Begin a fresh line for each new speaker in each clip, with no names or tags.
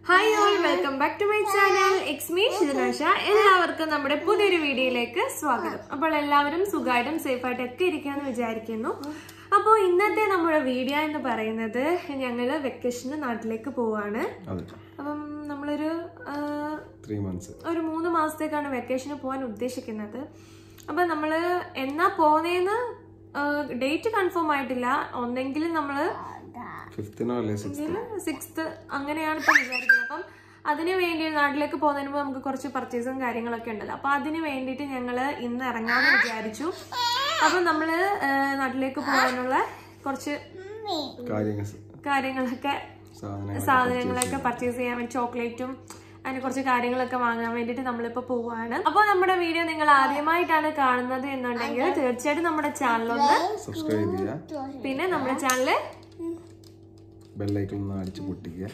Hi all welcome back to my channel എക്സ് മീ ഷിജനാഷ എല്ലാവർക്കും നമ്മുടെ പുതിയൊരു വീഡിയോയിലേക്ക് സ്വാഗതം അപ്പോൾ എല്ലാവരും സുഖമായിട്ടും സേഫായിട്ടും ഒക്കെ ഇരിക്കാന്ന് വിചാരിക്കുന്നു അപ്പോൾ ഇന്നത്തെ നമ്മുടെ വീഡിയോ എന്ന് പറയുന്നത് ഞങ്ങൾ വെക്കേഷന് നാട്ടിലേക്ക് പോവാണ്
അതെ
അപ്പം നമ്മളൊരു ആ,
ത്രീ മന്ത്സ്
ഒരു മൂന്ന് മാസത്തേക്കാണ് വെക്കേഷന് പോകാൻ ഉദ്ദേശിക്കുന്നത് അപ്പം നമ്മൾ എന്നാ പോകുന്നതെന്ന് ഡേറ്റ് കൺഫേം ആയിട്ടില്ല ഒന്നെങ്കിൽ നമ്മൾ
ഫിഫ്തിനോ അല്ലേ സിക്സ്
സിക്സ്ത് അങ്ങനെയാണ് ഇപ്പം വിചാരിക്കുന്നത് അപ്പം അതിന് വേണ്ടി നാട്ടിലേക്ക് പോകുന്നതിന് മുമ്പ് നമുക്ക് കുറച്ച് പർച്ചേസും കാര്യങ്ങളൊക്കെ ഉണ്ടല്ലോ അപ്പൊ അതിന് വേണ്ടിയിട്ട് ഞങ്ങൾ ഇന്ന് ഇറങ്ങാമെന്ന് വിചാരിച്ചു അപ്പം നമ്മൾ നാട്ടിലേക്ക് പോകാനുള്ള കുറച്ച്
കാര്യങ്ങൾ
കാര്യങ്ങളൊക്കെ
സാധനങ്ങൾ
സാധനങ്ങളൊക്കെ പർച്ചേസ് ചെയ്യാൻ വേണ്ടി ചോക്ലേറ്റും അതിന് കുറച്ച് കാര്യങ്ങളൊക്കെ വാങ്ങാൻ വേണ്ടിയിട്ട് നമ്മളിപ്പോൾ പോവാണ് അപ്പോൾ നമ്മുടെ വീഡിയോ നിങ്ങൾ ആദ്യമായിട്ടാണ് കാണുന്നത് എന്നുണ്ടെങ്കിൽ തീർച്ചയായിട്ടും നമ്മുടെ ചാനലൊന്ന്
സബ്സ്ക്രൈബ് ചെയ്യുക
പിന്നെ നമ്മുടെ ചാനല്
ബെല്ലൈക്കൺ ഒന്ന് അടിച്ച് പൊട്ടിക്കുക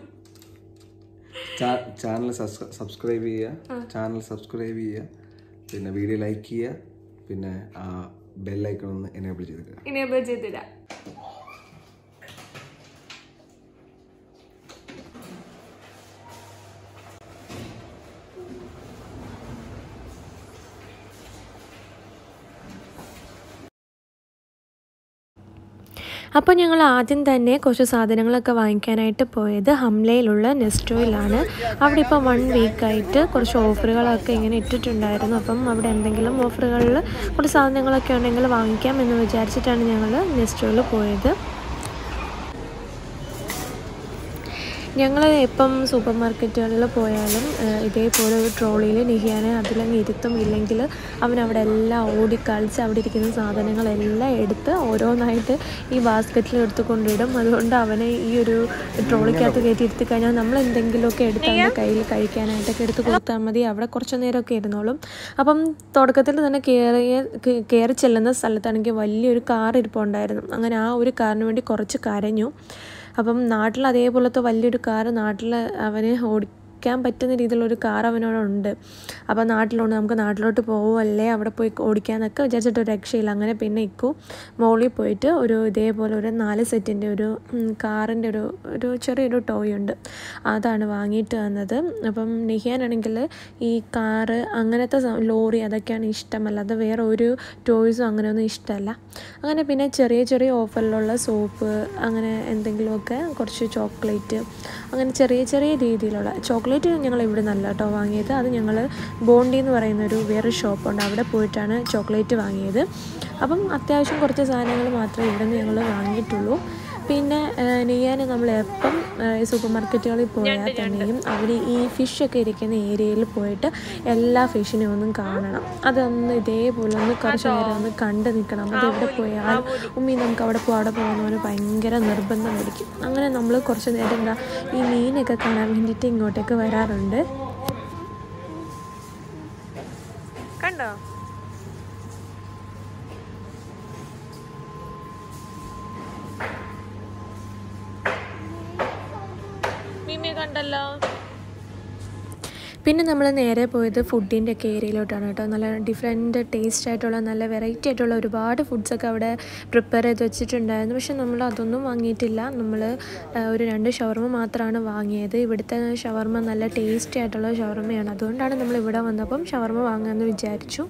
ചാനൽ സബ്സ്ക്രൈബ് ചെയ്യുക ചാനൽ സബ്സ്ക്രൈബ് ചെയ്യുക പിന്നെ വീഡിയോ ലൈക്ക് ചെയ്യുക പിന്നെ ആ ബെല്ലൈക്കൺ ഒന്ന് എനേബിൾ ചെയ്തിടുക
ഇനേബിൾ ചെയ്തിരാം അപ്പോൾ ഞങ്ങൾ ആദ്യം തന്നെ കുറച്ച് സാധനങ്ങളൊക്കെ വാങ്ങിക്കാനായിട്ട് പോയത് ഹംലയിലുള്ള നെസ്റ്റോയിലാണ് അവിടെ ഇപ്പോൾ വൺ വീക്കായിട്ട് കുറച്ച് ഓഫറുകളൊക്കെ ഇങ്ങനെ ഇട്ടിട്ടുണ്ടായിരുന്നു അപ്പം അവിടെ എന്തെങ്കിലും ഓഫറുകളിൽ കുറച്ച് സാധനങ്ങളൊക്കെ ഉണ്ടെങ്കിൽ വാങ്ങിക്കാം എന്ന് വിചാരിച്ചിട്ടാണ് ഞങ്ങൾ നെസ്റ്റോയിൽ പോയത് ഞങ്ങൾ ഇപ്പം സൂപ്പർ മാർക്കറ്റുകളിൽ പോയാലും ഏഹ്, ഇതേപോലെ ഒരു ട്രോളിയിൽ നിഹിയാനെ അതിലങ്ങ് ഇരുത്തും ഇല്ലെങ്കിൽ അവൻ അവിടെ എല്ലാം ഓടിക്കളിച്ച് അവിടെ ഇരിക്കുന്ന സാധനങ്ങളെല്ലാം എടുത്ത് ഓരോന്നായിട്ട് ഈ ബാസ്ക്കറ്റിൽ എടുത്ത് കൊണ്ടിടും അതുകൊണ്ട് അവനെ ഈ ഒരു ട്രോളിക്കകത്ത് കയറ്റി ഇരുത്തി കഴിഞ്ഞാൽ നമ്മൾ എന്തെങ്കിലുമൊക്കെ എടുത്ത് അവൻ്റെ കയ്യിൽ കഴിക്കാനായിട്ടൊക്കെ എടുത്ത് കൊടുത്താൽ മതി അവിടെ കുറച്ച് നേരമൊക്കെ ഇരുന്നോളും അപ്പം തുടക്കത്തിൽ തന്നെ കയറിയ കയറി ചെല്ലുന്ന സ്ഥലത്താണെങ്കിൽ വലിയൊരു കാർ ഇരിപ്പുണ്ടായിരുന്നു അങ്ങനെ ആ ഒരു കാറിന് വേണ്ടി കുറച്ച് കരഞ്ഞു അപ്പം നാട്ടിൽ അതേപോലത്തെ വലിയൊരു കാറ് നാട്ടിൽ അവന് ഓടിക്കാൻ പറ്റുന്ന രീതിയിലൊരു കാർ അവനോടുണ്ട് അപ്പം നാട്ടിലുണ്ട് നമുക്ക് നാട്ടിലോട്ട് പോവുമല്ലേ അവിടെ പോയി ഓടിക്കാന്നൊക്കെ വിചാരിച്ചിട്ട് ഒരു രക്ഷയില്ല അങ്ങനെ പിന്നെ ഇക്കു മോളിൽ പോയിട്ട് ഒരു ഇതേപോലെ ഒരു നാല് സെറ്റിൻ്റെ ഒരു കാറിൻ്റെ ഒരു ഒരു ചെറിയൊരു ടോയ് ഉണ്ട് അതാണ് വാങ്ങിയിട്ട് വന്നത് അപ്പം നെഹിയാനാണെങ്കിൽ ഈ കാറ് അങ്ങനത്തെ സ- ലോറി അതൊക്കെയാണ് ഇഷ്ടമല്ല അത് വേറെ ഒരു ടോയ്സും അങ്ങനെയൊന്നും ഇഷ്ടമല്ല അങ്ങനെ പിന്നെ ചെറിയ ചെറിയ ഓഫറിലുള്ള സോപ്പ് അങ്ങനെ എന്തെങ്കിലുമൊക്കെ കുറച്ച് ചോക്ലേറ്റ് അങ്ങനെ ചെറിയ ചെറിയ രീതിയിലുള്ള ചോക്ലേറ്റ് ഞങ്ങൾ ഇവിടെ നല്ല കേട്ടോ വാങ്ങിയത് അത് ഞങ്ങൾ ബോണ്ടി എന്ന് പറയുന്ന ഒരു വേറെ ഷോപ്പുണ്ട് അവിടെ പോയിട്ടാണ് ചോക്ലേറ്റ് വാങ്ങിയത് അപ്പം അത്യാവശ്യം കുറച്ച് സാധനങ്ങൾ മാത്രമേ ഇവിടെ നിന്ന് ഞങ്ങൾ വാങ്ങിയിട്ടുള്ളൂ പിന്നെ നെയ്യാൻ നമ്മൾ എപ്പം സൂപ്പർ മാർക്കറ്റുകളിൽ പോയാൽ തന്നെയും അവർ ഈ ഫിഷൊക്കെ ഇരിക്കുന്ന ഏരിയയിൽ പോയിട്ട് എല്ലാ ഫിഷിനെയും ഒന്നും കാണണം അതൊന്ന് ഇതേപോലെ ഒന്ന് കുറച്ച് നേരം ഒന്ന് കണ്ടു നിൽക്കണം അത് എവിടെ പോയാൽ ഉമ്മി നമുക്ക് അവിടെ പോകാം അവിടെ പോകുന്നവന് ഭയങ്കര നിർബന്ധം പിടിക്കും അങ്ങനെ നമ്മൾ കുറച്ച് നേരം എന്താ ഈ മീനൊക്കെ കാണാൻ വേണ്ടിയിട്ട് ഇങ്ങോട്ടേക്ക് വരാറുണ്ട് കണ്ടോ മീമിയെ കണ്ടല്ലോ പിന്നെ നമ്മൾ നേരെ പോയത് ഫുഡിൻ്റെ ഒക്കെ ഏരിയയിലോട്ടാണ് കേട്ടോ നല്ല ഡിഫറെൻറ്റ് ടേസ്റ്റ് ആയിട്ടുള്ള നല്ല വെറൈറ്റി ആയിട്ടുള്ള ഒരുപാട് ഫുഡ്സൊക്കെ അവിടെ പ്രിപ്പയർ ചെയ്ത് വെച്ചിട്ടുണ്ടായിരുന്നു പക്ഷെ നമ്മൾ അതൊന്നും വാങ്ങിയിട്ടില്ല നമ്മൾ ഒരു രണ്ട് ഷവർമ മാത്രമാണ് വാങ്ങിയത് ഇവിടുത്തെ ഷവർമ നല്ല ടേസ്റ്റി ആയിട്ടുള്ള ഷവർമയാണ് അതുകൊണ്ടാണ് നമ്മൾ ഇവിടെ വന്നപ്പം ഷവർമ വാങ്ങാമെന്ന് വിചാരിച്ചു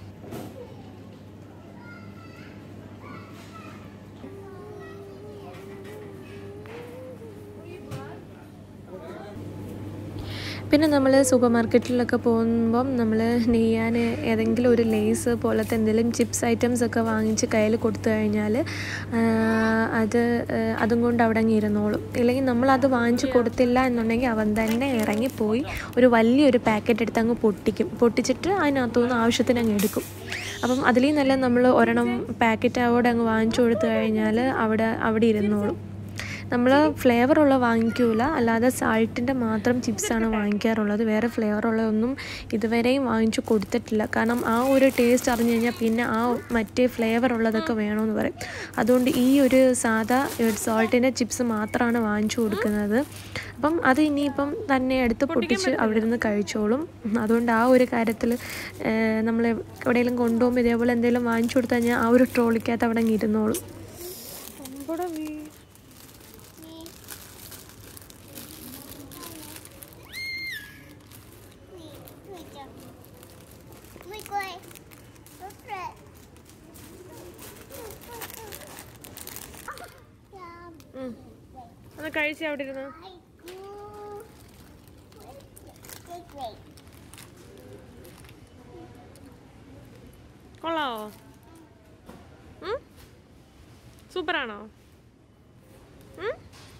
പിന്നെ നമ്മൾ സൂപ്പർ മാർക്കറ്റിലൊക്കെ പോകുമ്പം നമ്മൾ നെയ്യാൻ ഏതെങ്കിലും ഒരു ലേസ് പോലത്തെ എന്തെങ്കിലും ചിപ്സ് ഐറ്റംസ് ഒക്കെ വാങ്ങിച്ച് കയ്യിൽ കൊടുത്തു കഴിഞ്ഞാൽ അത് ആ, അതും കൊണ്ട് അവിടെ അങ്ങ് ഇരുന്നോളും ഇല്ലെങ്കിൽ നമ്മളത് വാങ്ങിച്ച് കൊടുത്തില്ല എന്നുണ്ടെങ്കിൽ അവൻ തന്നെ ഇറങ്ങിപ്പോയി ഒരു വലിയൊരു പാക്കറ്റ് എടുത്ത് അങ്ങ് പൊട്ടിക്കും പൊട്ടിച്ചിട്ട് അതിനകത്തുനിന്ന് ആവശ്യത്തിന് അങ്ങ് എടുക്കും അപ്പം അതിൽ നല്ല നമ്മൾ ഒരെണ്ണം പാക്കറ്റ് അവിടെ അങ്ങ് വാങ്ങിച്ചു കൊടുത്തു കഴിഞ്ഞാൽ അവിടെ അവിടെ ഇരുന്നോളും നമ്മൾ ഫ്ലേവറുള്ള വാങ്ങിക്കൂല അല്ലാതെ സാൾട്ടിൻ്റെ മാത്രം ചിപ്സാണ് വാങ്ങിക്കാറുള്ളത് വേറെ ഫ്ലേവറുള്ള ഒന്നും ഇതുവരെയും വാങ്ങിച്ചു കൊടുത്തിട്ടില്ല കാരണം ആ ഒരു ടേസ്റ്റ് അറിഞ്ഞു കഴിഞ്ഞാൽ പിന്നെ ആ മറ്റേ ഫ്ലേവർ ഉള്ളതൊക്കെ വേണമെന്ന് പറയും അതുകൊണ്ട് ഈ ഒരു സാധാ സോൾട്ടിൻ്റെ ചിപ്സ് മാത്രമാണ് വാങ്ങിച്ചു കൊടുക്കുന്നത് അപ്പം അത് ഇനിയിപ്പം തന്നെ എടുത്ത് പൊട്ടിച്ച് അവിടെ ഇരുന്ന് കഴിച്ചോളും അതുകൊണ്ട് ആ ഒരു കാര്യത്തിൽ നമ്മൾ എവിടെയെങ്കിലും കൊണ്ടുപോകുമ്പോൾ ഇതേപോലെ എന്തെങ്കിലും വാങ്ങിച്ചു കൊടുത്തു കഴിഞ്ഞാൽ ആ ഒരു ട്രോളിക്കകത്ത് അവിടെ അങ്ങ് ഇരുന്നോളും കഴിച്ച അവിടെ ഇരുന്ന് കൊള്ളാവോ ഉം? സൂപ്പറാണോ ഉം?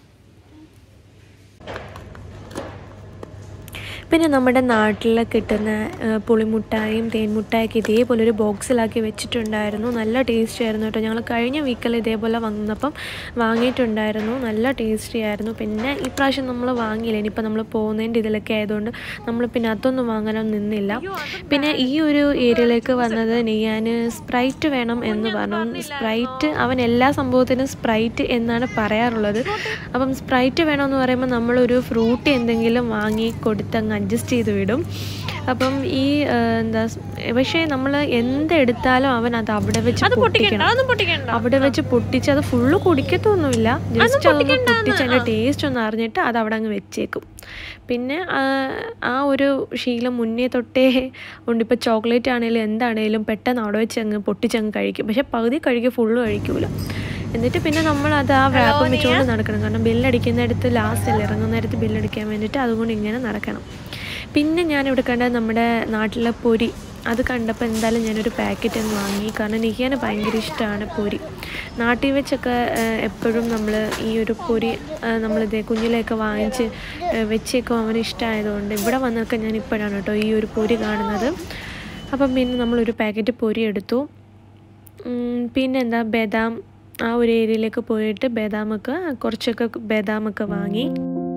പിന്നെ നമ്മുടെ നാട്ടിൽ കിട്ടുന്ന ആ, പുളിമുട്ടായും തേൻമുട്ടായൊക്കെ ഇതേപോലെ ഒരു ബോക്സിലാക്കി വെച്ചിട്ടുണ്ടായിരുന്നു നല്ല ടേസ്റ്റി ആയിരുന്നു കേട്ടോ ഞങ്ങൾ കഴിഞ്ഞ വീക്കിൽ ഇതേപോലെ വന്നപ്പം വാങ്ങിയിട്ടുണ്ടായിരുന്നു നല്ല ടേസ്റ്റി ആയിരുന്നു പിന്നെ ഇപ്രാവശ്യം നമ്മൾ വാങ്ങിയില്ല ഇനിയിപ്പോൾ നമ്മൾ പോകുന്നതിൻ്റെ ഇതിലൊക്കെ ആയതുകൊണ്ട് നമ്മൾ പിന്നെ അതൊന്നും വാങ്ങാനൊന്നും നിന്നില്ല പിന്നെ ഈ ഒരു ഏരിയയിലേക്ക് വന്നത് ഞാൻ സ്പ്രൈറ്റ് വേണം എന്ന് പറഞ്ഞു സ്പ്രൈറ്റ് അവൻ എല്ലാ സംഭവത്തിനും സ്പ്രൈറ്റ് എന്നാണ് പറയാറുള്ളത് അപ്പം സ്പ്രൈറ്റ് വേണമെന്ന് പറയുമ്പോൾ നമ്മളൊരു ഫ്രൂട്ട് എന്തെങ്കിലും വാങ്ങി കൊടുത്തങ്ങ് അഡ്ജസ്റ്റ് ചെയ്ത് വിടും അപ്പം ഈ ആ, എന്താ സ്- പക്ഷേ നമ്മൾ എന്തെടുത്താലും അവൻ അത് അവിടെ വെച്ച് പൊട്ടിക്കണം അവിടെ വെച്ച് പൊട്ടിച്ച് അത് ഫുള്ള് കുടിക്കത്തൊന്നുമില്ല ജസ്റ്റ് അതൊന്ന് പൊട്ടിച്ച് അതിൻ്റെ ടേസ്റ്റ് ഒന്ന് അറിഞ്ഞിട്ട് അത് അവിടെ അങ്ങ് വെച്ചേക്കും പിന്നെ ആ, ആ ഒരു ശീലം മുന്നേ തൊട്ടേ ഉണ്ട് ഇപ്പോൾ ചോക്ലേറ്റ് ആണെങ്കിലും എന്താണേലും പെട്ടെന്ന് അവിടെ വെച്ച് അങ്ങ് പൊട്ടിച്ചങ്ങ് കഴിക്കും പക്ഷെ പകുതി കഴിക്കും ഫുള്ള് കഴിക്കൂല എന്നിട്ട് പിന്നെ നമ്മൾ അത് ആ വ്രാപ്പം വെച്ചുകൊണ്ട് നടക്കണം കാരണം ബില്ലടിക്കുന്നിടത്ത് ലാസ്റ്റ് അല്ലേ ഇറങ്ങുന്നിടത്ത് ബില്ലടിക്കാൻ വേണ്ടിയിട്ട് അതുകൊണ്ട് ഇങ്ങനെ നടക്കണം പിന്നെ ഞാനിവിടെ കണ്ട നമ്മുടെ നാട്ടിലെ പൊരി അത് കണ്ടപ്പോൾ എന്തായാലും ഞാനൊരു പാക്കറ്റ് അങ്ങ് വാങ്ങി കാരണം നിഹിയാന് ഭയങ്കര ഇഷ്ടമാണ് പൊരി നാട്ടിൽ വെച്ചൊക്കെ ഏഹ്, എപ്പോഴും നമ്മൾ ഈ ഒരു പൊരി ഏഹ്, നമ്മളിത് കുഞ്ഞിലെയൊക്കെ വാങ്ങിച്ച് ഏഹ്, വെച്ചേക്കും അവന് ഇഷ്ടമായതുകൊണ്ട് ഇവിടെ വന്നൊക്കെ ഞാൻ ഇപ്പോഴാണ് കേട്ടോ ഈ ഒരു പൊരി കാണുന്നത് അപ്പം പിന്നെ നമ്മളൊരു പാക്കറ്റ് പൊരി എടുത്തു ഉം, പിന്നെ എന്താ ബദാം ആ ഒരു ഏരിയയിലേക്ക് പോയിട്ട് ബദാമൊക്കെ കുറച്ചൊക്കെ ബദാമൊക്കെ വാങ്ങി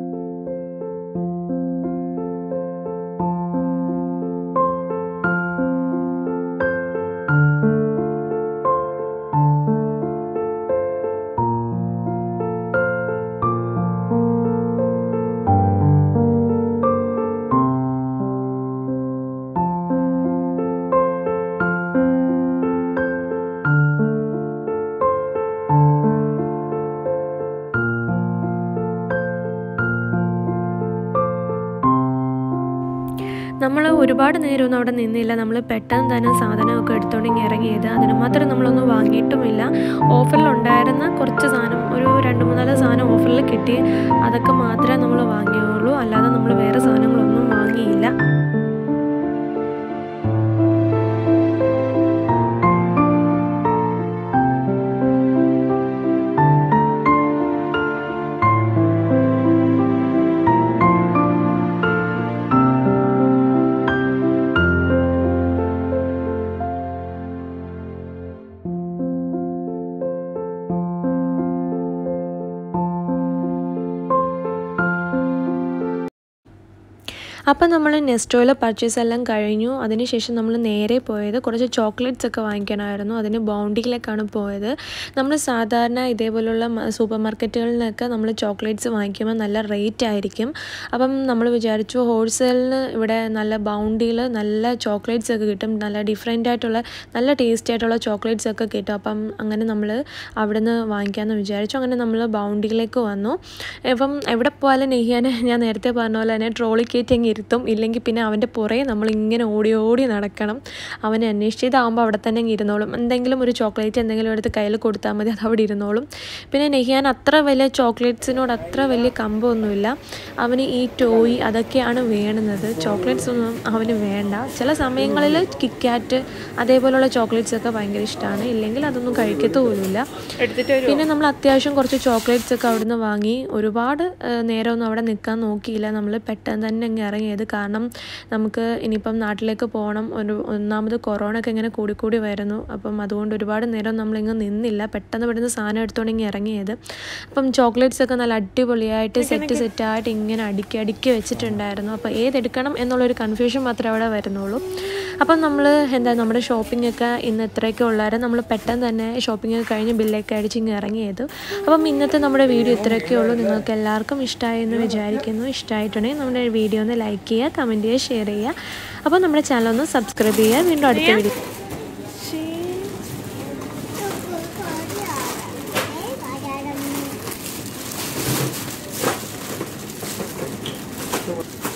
നമ്മൾ ഒരുപാട് നേരമൊന്നും അവിടെ നിന്നില്ല നമ്മൾ പെട്ടെന്ന് തന്നെ സാധനമൊക്കെ എടുത്തോണ്ടെങ്കിൽ ഇറങ്ങിയത് അതിന് മാത്രം നമ്മളൊന്നും വാങ്ങിയിട്ടുമില്ല ഓഫറിലുണ്ടായിരുന്ന കുറച്ച് സാധനം ഒരു രണ്ട് മൂന്നാല് സാധനം ഓഫറിൽ കിട്ടി അതൊക്കെ മാത്രമേ നമ്മൾ വാങ്ങിയുള്ളൂ അല്ലാതെ നമ്മൾ വേറെ സാധനങ്ങളൊന്നും വാങ്ങിയില്ല അപ്പം നമ്മൾ നെസ്റ്റോയിൽ പർച്ചേസ് എല്ലാം കഴിഞ്ഞു അതിനുശേഷം നമ്മൾ നേരെ പോയത് കുറച്ച് ചോക്ലേറ്റ്സ് ഒക്കെ വാങ്ങിക്കണമായിരുന്നു അതിന് ബൗണ്ടിയിലേക്കാണ് പോയത് നമ്മൾ സാധാരണ ഇതേപോലുള്ള മ- സൂപ്പർ മാർക്കറ്റുകളിൽ നിന്നൊക്കെ നമ്മൾ ചോക്ലേറ്റ്സ് വാങ്ങിക്കുമ്പോൾ നല്ല റേറ്റ് ആയിരിക്കും അപ്പം നമ്മൾ വിചാരിച്ചു ഹോൾസെയിലിന് ഇവിടെ നല്ല ബൗണ്ടിയിൽ നല്ല ചോക്ലേറ്റ്സ് ഒക്കെ കിട്ടും നല്ല ഡിഫറെൻ്റ് ആയിട്ടുള്ള നല്ല ടേസ്റ്റി ആയിട്ടുള്ള ചോക്ലേറ്റ്സ് ഒക്കെ കിട്ടും അപ്പം അങ്ങനെ നമ്മൾ അവിടെ നിന്ന് വാങ്ങിക്കാമെന്ന് വിചാരിച്ചു അങ്ങനെ നമ്മൾ ബൗണ്ടിയിലേക്ക് വന്നു ഇപ്പം എവിടെ പോയാലും നെയ്യാൻ ഞാൻ നേരത്തെ പറഞ്ഞ പോലെ തന്നെ ട്രോളി കയറ്റി അങ്ങ് ഇരുത്തും ഇല്ലെങ്കിൽ പിന്നെ അവൻ്റെ പുറകെ നമ്മൾ ഇങ്ങനെ ഓടി ഓടി നടക്കണം അവനെ അന്വേഷിച്ച് ഇതാകുമ്പോൾ അവിടെ തന്നെ അങ്ങ് ഇരുന്നോളും എന്തെങ്കിലും ഒരു ചോക്ലേറ്റ് എന്തെങ്കിലും എടുത്ത് കയ്യിൽ കൊടുത്താൽ മതി അത് അവിടെ ഇരുന്നോളും പിന്നെ നെയ്യാൻ അത്ര വലിയ ചോക്ലേറ്റ്സിനോട് അത്ര വലിയ കമ്പമൊന്നുമില്ല അവന് ഈ ടോയ് അതൊക്കെയാണ് വേണ്ടുന്നത് ചോക്ലേറ്റ്സ് ഒന്നും അവന് വേണ്ട ചില സമയങ്ങളിൽ കിക്കാറ്റ് അതേപോലുള്ള ചോക്ലേറ്റ്സ് ഒക്കെ ഭയങ്കര ഇഷ്ടമാണ് ഇല്ലെങ്കിൽ അതൊന്നും കഴിക്കത്തുപോലുമില്ല പിന്നെ നമ്മൾ അത്യാവശ്യം കുറച്ച് ചോക്ലേറ്റ്സ് ഒക്കെ അവിടുന്ന് വാങ്ങി ഒരുപാട് ആ, നേരമൊന്നും അവിടെ നിൽക്കാൻ നോക്കിയില്ല നമ്മൾ പെട്ടെന്ന് തന്നെ അങ്ങ് ഇറങ്ങിയത് കാരണം നമുക്ക് ഇനിയിപ്പം നാട്ടിലേക്ക് പോകണം ഒരു ഒന്നാമത് കൊറോണ ഒക്കെ ഇങ്ങനെ കൂടിക്കൂടി വരുന്നു അപ്പം അതുകൊണ്ട് ഒരുപാട് നേരം നമ്മളിങ്ങ് നിന്നില്ല പെട്ടെന്ന് പെട്ടെന്ന് സാധനം എടുത്തുകൊണ്ട് ഇങ്ങനെ ഇറങ്ങിയത് അപ്പം ചോക്ലേറ്റ്സ് ഒക്കെ നല്ല അടിപൊളിയായിട്ട് സെറ്റ് സെറ്റായിട്ട് ഇങ്ങനെ അടുക്കി അടുക്കി വെച്ചിട്ടുണ്ടായിരുന്നു അപ്പോൾ ഏതെടുക്കണം എന്നുള്ളൊരു കൺഫ്യൂഷൻ മാത്രമേ അവിടെ വരുന്നുള്ളൂ അപ്പം നമ്മൾ എന്താ നമ്മുടെ ഷോപ്പിംഗ് ഒക്കെ ഇന്ന് ഇത്രയൊക്കെ ഉള്ളായിരുന്നു നമ്മൾ പെട്ടെന്ന് തന്നെ ഷോപ്പിംഗ് ഒക്കെ കഴിഞ്ഞ് ബില്ലൊക്കെ അടിച്ച് ഇങ്ങ് ഇറങ്ങിയത് അപ്പം ഇന്നത്തെ നമ്മുടെ വീഡിയോ ഇത്രയൊക്കെ ഉള്ളൂ നിങ്ങൾക്ക് എല്ലാവർക്കും ഇഷ്ടമായി എന്ന് വിചാരിക്കുന്നു ഇഷ്ടമായിട്ടുണ്ടെങ്കിൽ നമ്മുടെ വീഡിയോ ഒന്ന് ലൈക്ക് ചെയ്യുക കമൻറ്റ് ചെയ്യുക ഷെയർ ചെയ്യുക അപ്പോൾ നമ്മുടെ ചാനൽ ഒന്ന് സബ്സ്ക്രൈബ് ചെയ്യുക വീണ്ടും അടുത്ത വീഡിയോ
Thank